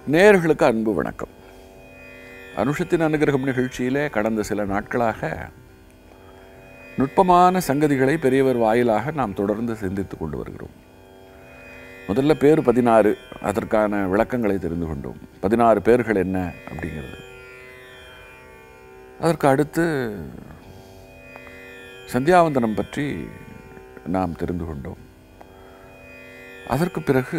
நேயர்களுக்கு அன்பு வணக்கம் அனுஷத்தின் அனுகிரகம் நிகழ்ச்சியிலே கடந்த சில நாட்களாக நுட்பமான சங்கதிகளை பெரியவர் வாயிலாக நாம் தொடர்ந்து சிந்தித்துக் கொண்டு வருகிறோம் முதல்ல பேர் பதினாறு அதற்கான விளக்கங்களை தெரிந்து கொண்டோம் பதினாறு பேர்கள் என்ன அப்படிங்கிறது அதற்கு அடுத்து சந்தியாவந்தனம் பற்றி நாம் தெரிந்து கொண்டோம் அதற்கு பிறகு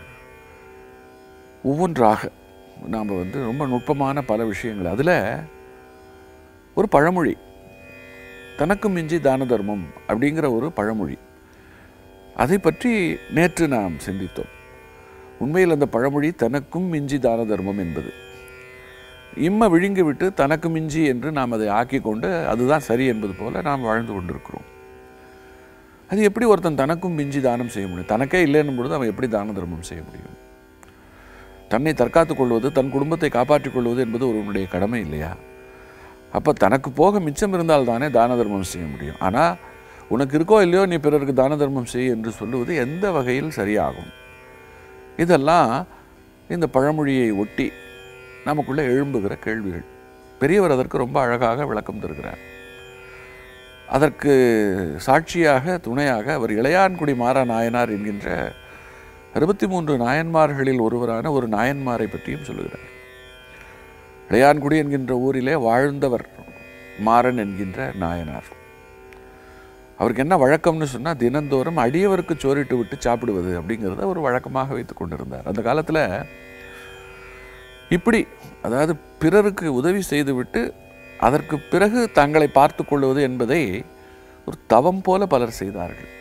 ஒவ்வொன்றாக நாம் வந்து ரொம்ப நுட்பமான பல விஷயங்கள் அதில் ஒரு பழமொழி தனக்கு மிஞ்சி தான தர்மம் அப்படிங்கிற ஒரு பழமொழி அதை பற்றி நேற்று நாம் சிந்தித்தோம் உண்மையில் அந்த பழமொழி தனக்கும் மிஞ்சி தான தர்மம் என்பது இம்ம விழுங்கி விட்டு தனக்கு மிஞ்சி என்று நாம் அதை ஆக்கி கொண்டு அதுதான் சரி என்பது போல நாம் வாழ்ந்து கொண்டிருக்கிறோம் அது எப்படி ஒருத்தன் தனக்கும் மிஞ்சி தானம் செய்ய முடியும் தனக்கே இல்லைன்னும் பொழுது அவன் எப்படி தான தர்மம் செய்ய முடியும் தன்னை தற்காத்துக் கொள்வது தன் குடும்பத்தை காப்பாற்றிக் கொள்வது என்பது ஒருவனுடைய கடமை இல்லையா அப்போ தனக்கு போக மிச்சம் இருந்தால் தானே தான தர்மம் செய்ய முடியும் ஆனால் உனக்கு இருக்கோ இல்லையோ நீ பிறருக்கு தான தர்மம் செய் என்று சொல்லுவது எந்த வகையில் சரியாகும் இதெல்லாம் இந்த பழமொழியை ஒட்டி நமக்குள்ளே எழும்புகிற கேள்விகள் பெரியவர் அதற்கு ரொம்ப அழகாக விளக்கம் தருகிறார் அதற்கு சாட்சியாக துணையாக அவர் இளையான்குடி மாறா நாயனார் என்கின்ற அறுபத்தி மூன்று நாயன்மார்களில் ஒருவரான ஒரு நாயன்மாரை பற்றியும் சொல்லுகிறார் இளையான்குடி என்கின்ற ஊரிலே வாழ்ந்தவர் மாறன் என்கின்ற நாயனார் அவருக்கு என்ன வழக்கம்னு சொன்னால் தினந்தோறும் அடியவருக்கு சோறிட்டு விட்டு சாப்பிடுவது அப்படிங்கிறத ஒரு வழக்கமாக வைத்து கொண்டிருந்தார் அந்த காலத்தில் இப்படி அதாவது பிறருக்கு உதவி செய்துவிட்டு அதற்கு பிறகு தங்களை பார்த்து கொள்வது என்பதை ஒரு தவம் போல பலர் செய்தார்கள்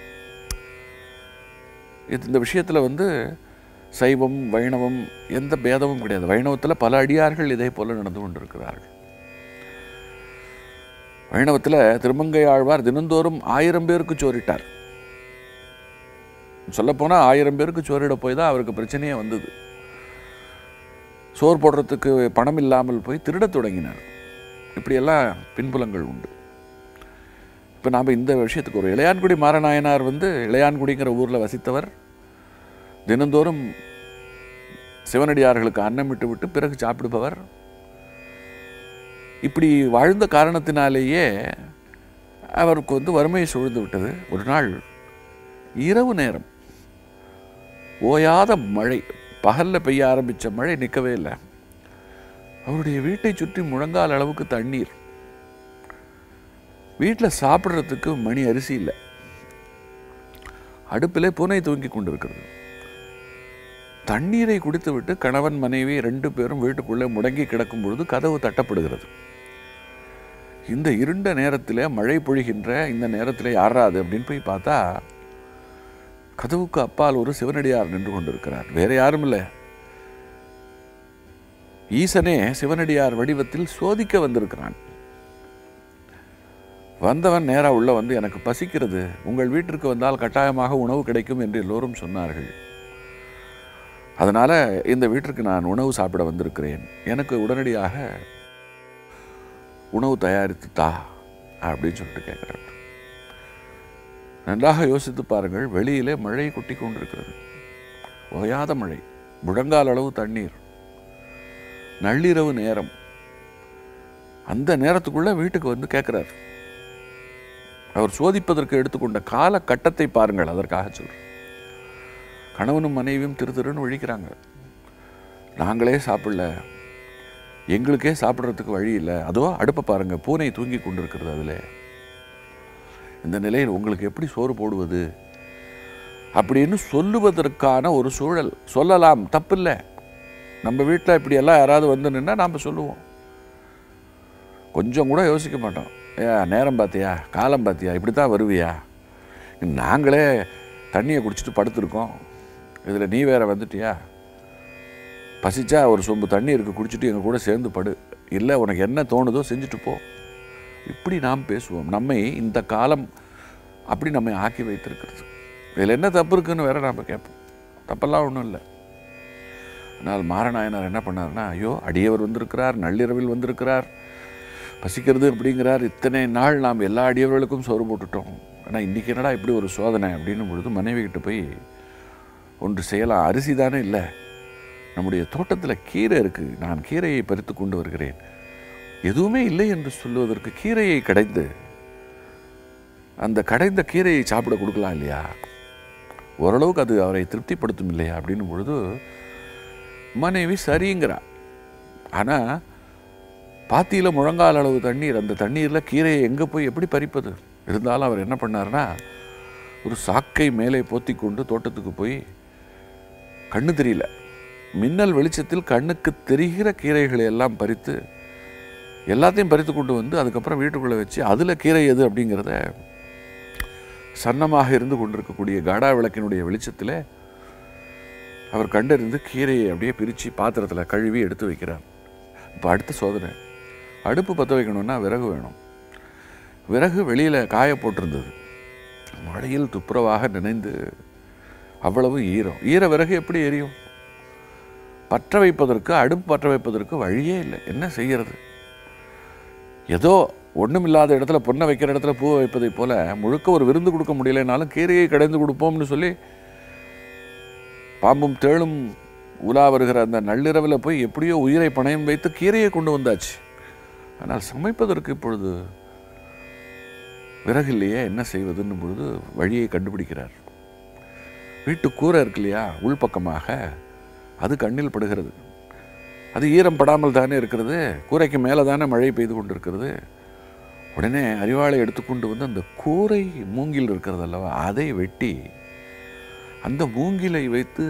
இது இந்த விஷயத்தில் வந்து சைவம் வைணவம் எந்த பேதமும் கிடையாது வைணவத்தில் பல அடியார்கள் இதே போல நடந்து கொண்டிருக்கிறார்கள் வைணவத்தில் திருமங்கை ஆழ்வார் தினந்தோறும் ஆயிரம் பேருக்கு சோறிட்டார் சொல்லப்போனால் ஆயிரம் பேருக்கு சோறிட போய் தான் அவருக்கு பிரச்சனையே வந்தது சோறு போடுறதுக்கு பணம் இல்லாமல் போய் திருடத் தொடங்கினார் இப்படியெல்லாம் பின்புலங்கள் உண்டு இப்போ நாம் இந்த விஷயத்துக்கு ஒரு இளையான்குடி மாரநாயனார் வந்து இளையான்குடிங்கிற ஊரில் வசித்தவர் தினந்தோறும் சிவனடியார்களுக்கு அன்னம் விட்டு விட்டு பிறகு சாப்பிடுபவர் இப்படி வாழ்ந்த காரணத்தினாலேயே அவருக்கு வந்து வறுமையை சூழ்ந்து விட்டது ஒரு நாள் இரவு நேரம் ஓயாத மழை பகலில் பெய்ய ஆரம்பித்த மழை நிற்கவே இல்லை அவருடைய வீட்டை சுற்றி முழங்கால் அளவுக்கு தண்ணீர் வீட்டில் சாப்பிட்றதுக்கு மணி அரிசி இல்லை அடுப்பிலே பூனை தூங்கி கொண்டிருக்கிறது தண்ணீரை குடித்துவிட்டு கணவன் மனைவி ரெண்டு பேரும் வீட்டுக்குள்ளே முடங்கி கிடக்கும் பொழுது கதவு தட்டப்படுகிறது இந்த இருண்ட நேரத்தில் மழை பொழிகின்ற இந்த நேரத்தில் யாராது அப்படின்னு போய் பார்த்தா கதவுக்கு அப்பால் ஒரு சிவனடியார் நின்று கொண்டிருக்கிறார் வேற யாரும் இல்லை ஈசனே சிவனடியார் வடிவத்தில் சோதிக்க வந்திருக்கிறான் வந்தவன் நேராக உள்ள வந்து எனக்கு பசிக்கிறது உங்கள் வீட்டிற்கு வந்தால் கட்டாயமாக உணவு கிடைக்கும் என்று எல்லோரும் சொன்னார்கள் அதனால் இந்த வீட்டிற்கு நான் உணவு சாப்பிட வந்திருக்கிறேன் எனக்கு உடனடியாக உணவு தயாரித்து தா அப்படின்னு சொல்லிட்டு கேட்குறார் நன்றாக யோசித்து பாருங்கள் வெளியிலே மழை கொட்டி கொண்டிருக்கிறது ஓயாத மழை முழங்கால் அளவு தண்ணீர் நள்ளிரவு நேரம் அந்த நேரத்துக்குள்ள வீட்டுக்கு வந்து கேட்குறார் அவர் சோதிப்பதற்கு எடுத்துக்கொண்ட கால கட்டத்தை பாருங்கள் அதற்காக சொல்கிறேன் கணவனும் மனைவியும் திரு திருன்னு ஒழிக்கிறாங்க நாங்களே சாப்பிடல எங்களுக்கே சாப்பிட்றதுக்கு வழி இல்லை அதோ அடுப்பை பாருங்க பூனை தூங்கி கொண்டிருக்கிறது அதில் இந்த நிலையில் உங்களுக்கு எப்படி சோறு போடுவது அப்படின்னு சொல்லுவதற்கான ஒரு சூழல் சொல்லலாம் தப்பில்லை நம்ம வீட்டில் இப்படியெல்லாம் யாராவது வந்து நின்னா நாம் சொல்லுவோம் கொஞ்சம் கூட யோசிக்க மாட்டோம் ஏ நேரம் பார்த்தியா காலம் பார்த்தியா இப்படி தான் வருவியா நாங்களே தண்ணியை குடிச்சிட்டு படுத்துருக்கோம் இதில் நீ வேற வந்துட்டியா பசிச்சா ஒரு சொம்பு தண்ணி இருக்கு குடிச்சிட்டு எங்கள் கூட சேர்ந்து படு இல்லை உனக்கு என்ன தோணுதோ செஞ்சுட்டு போ இப்படி நாம் பேசுவோம் நம்மை இந்த காலம் அப்படி நம்மை ஆக்கி வைத்திருக்கிறது இதில் என்ன தப்பு இருக்குன்னு வேற நாம் கேட்போம் தப்பெல்லாம் ஒன்றும் இல்லை ஆனால் மாரநாயனார் என்ன பண்ணார்னா ஐயோ அடியவர் வந்திருக்கிறார் நள்ளிரவில் வந்திருக்கிறார் பசிக்கிறது அப்படிங்கிறார் இத்தனை நாள் நாம் எல்லா அடியவர்களுக்கும் சோறு போட்டுட்டோம் ஆனால் இன்றைக்கி என்னடா இப்படி ஒரு சோதனை அப்படின்னும் பொழுது மனைவி கிட்ட போய் ஒன்று செய்யலாம் அரிசி தானே இல்லை நம்முடைய தோட்டத்தில் கீரை இருக்கு நான் கீரையை பறித்து கொண்டு வருகிறேன் எதுவுமே இல்லை என்று சொல்லுவதற்கு கீரையை கடைந்து அந்த கடைந்த கீரையை சாப்பிட கொடுக்கலாம் இல்லையா ஓரளவுக்கு அது அவரை திருப்திப்படுத்தும் இல்லையா அப்படின்னும் பொழுது மனைவி சரிங்கிறா ஆனால் பாத்தியில் முழங்கால் அளவு தண்ணீர் அந்த தண்ணீரில் கீரையை எங்கே போய் எப்படி பறிப்பது இருந்தாலும் அவர் என்ன பண்ணாருன்னா ஒரு சாக்கை மேலே போத்தி கொண்டு தோட்டத்துக்கு போய் கண்ணு தெரியல மின்னல் வெளிச்சத்தில் கண்ணுக்கு தெரிகிற கீரைகளை எல்லாம் பறித்து எல்லாத்தையும் பறித்து கொண்டு வந்து அதுக்கப்புறம் வீட்டுக்குள்ளே வச்சு அதில் கீரை எது அப்படிங்கிறத சன்னமாக இருந்து கொண்டிருக்கக்கூடிய காடா விளக்கினுடைய வெளிச்சத்தில் அவர் கண்டறிந்து கீரையை அப்படியே பிரித்து பாத்திரத்தில் கழுவி எடுத்து வைக்கிறார் இப்போ அடுத்த சோதனை அடுப்பு பற்ற வைக்கணும்னா விறகு வேணும் விறகு வெளியில் காய போட்டிருந்தது மழையில் துப்புரவாக நினைந்து அவ்வளவு ஈரம் ஈர விறகு எப்படி எரியும் பற்ற வைப்பதற்கு அடுப்பு பற்ற வைப்பதற்கு வழியே இல்லை என்ன செய்கிறது ஏதோ ஒண்ணுமில்லாத இடத்துல பொண்ணை வைக்கிற இடத்துல பூ வைப்பதைப் போல முழுக்க ஒரு விருந்து கொடுக்க முடியலைனாலும் கீரையை கடைந்து கொடுப்போம்னு சொல்லி பாம்பும் தேளும் உலா வருகிற அந்த நள்ளிரவில் போய் எப்படியோ உயிரை பணயம் வைத்து கீரையை கொண்டு வந்தாச்சு ஆனால் சமைப்பதற்கு இப்பொழுது விறகு இல்லையே என்ன செய்வதுன்னு பொழுது வழியை கண்டுபிடிக்கிறார் வீட்டு கூரை இருக்கு இல்லையா உள்பக்கமாக அது கண்ணில் படுகிறது அது ஈரம் படாமல் தானே இருக்கிறது கூரைக்கு மேலே தானே மழை பெய்து கொண்டிருக்கிறது உடனே அறிவாளை எடுத்துக்கொண்டு வந்து அந்த கூரை மூங்கில் இருக்கிறது அல்லவா அதை வெட்டி அந்த மூங்கிலை வைத்து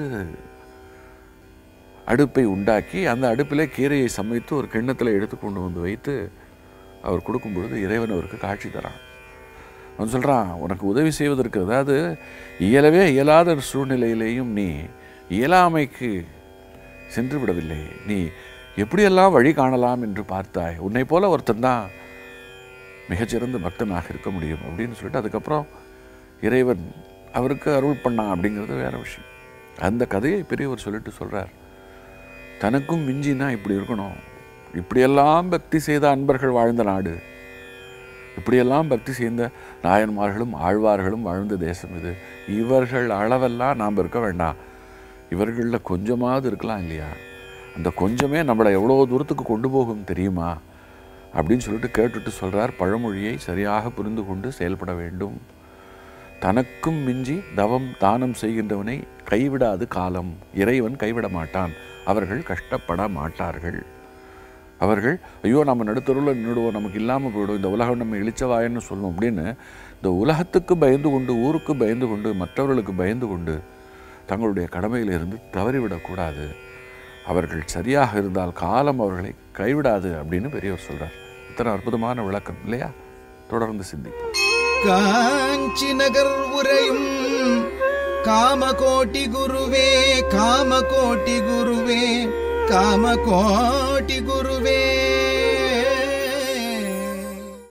அடுப்பை உண்டாக்கி அந்த அடுப்பிலே கீரையை சமைத்து ஒரு கிண்ணத்தில் எடுத்துக்கொண்டு வந்து வைத்து அவர் கொடுக்கும் பொழுது இறைவன் அவருக்கு காட்சி தரான் அவன் சொல்கிறான் உனக்கு உதவி செய்வதற்கு அதாவது இயலவே இயலாத ஒரு சூழ்நிலையிலேயும் நீ இயலாமைக்கு சென்று விடவில்லை நீ எப்படியெல்லாம் வழி காணலாம் என்று பார்த்தாய் உன்னை போல ஒருத்தன் தான் மிகச்சிறந்த பக்தனாக இருக்க முடியும் அப்படின்னு சொல்லிட்டு அதுக்கப்புறம் இறைவன் அவருக்கு அருள் பண்ணான் அப்படிங்கிறது வேற விஷயம் அந்த கதையை பெரியவர் சொல்லிட்டு சொல்றார் தனக்கும் மிஞ்சினா இப்படி இருக்கணும் இப்படியெல்லாம் பக்தி செய்த அன்பர்கள் வாழ்ந்த நாடு இப்படியெல்லாம் பக்தி செய்த நாயன்மார்களும் ஆழ்வார்களும் வாழ்ந்த தேசம் இது இவர்கள் அளவெல்லாம் நாம் இருக்க வேண்டாம் இவர்களில் கொஞ்சமாவது இருக்கலாம் இல்லையா அந்த கொஞ்சமே நம்மளை எவ்வளோ தூரத்துக்கு கொண்டு போகும் தெரியுமா அப்படின்னு சொல்லிட்டு கேட்டுட்டு சொல்றார் பழமொழியை சரியாக புரிந்து கொண்டு செயல்பட வேண்டும் தனக்கும் மிஞ்சி தவம் தானம் செய்கின்றவனை கைவிடாது காலம் இறைவன் கைவிட மாட்டான் அவர்கள் கஷ்டப்பட மாட்டார்கள் அவர்கள் ஐயோ நம்ம நடுத்தருவில் நின்றுடுவோம் நமக்கு இல்லாமல் போயிடும் இந்த உலகம் நம்ம இழிச்சவாயன்னு சொல்லணும் அப்படின்னு இந்த உலகத்துக்கு பயந்து கொண்டு ஊருக்கு பயந்து கொண்டு மற்றவர்களுக்கு பயந்து கொண்டு தங்களுடைய கடமையிலிருந்து தவறிவிடக்கூடாது அவர்கள் சரியாக இருந்தால் காலம் அவர்களை கைவிடாது அப்படின்னு பெரியவர் சொல்றார் இத்தனை அற்புதமான விளக்கம் இல்லையா தொடர்ந்து சிந்திப்போம் காஞ்சி நகர் உரையும் காமகோட்டி குருவே காமகோட்டி குருவே காமகோட்டி குருவே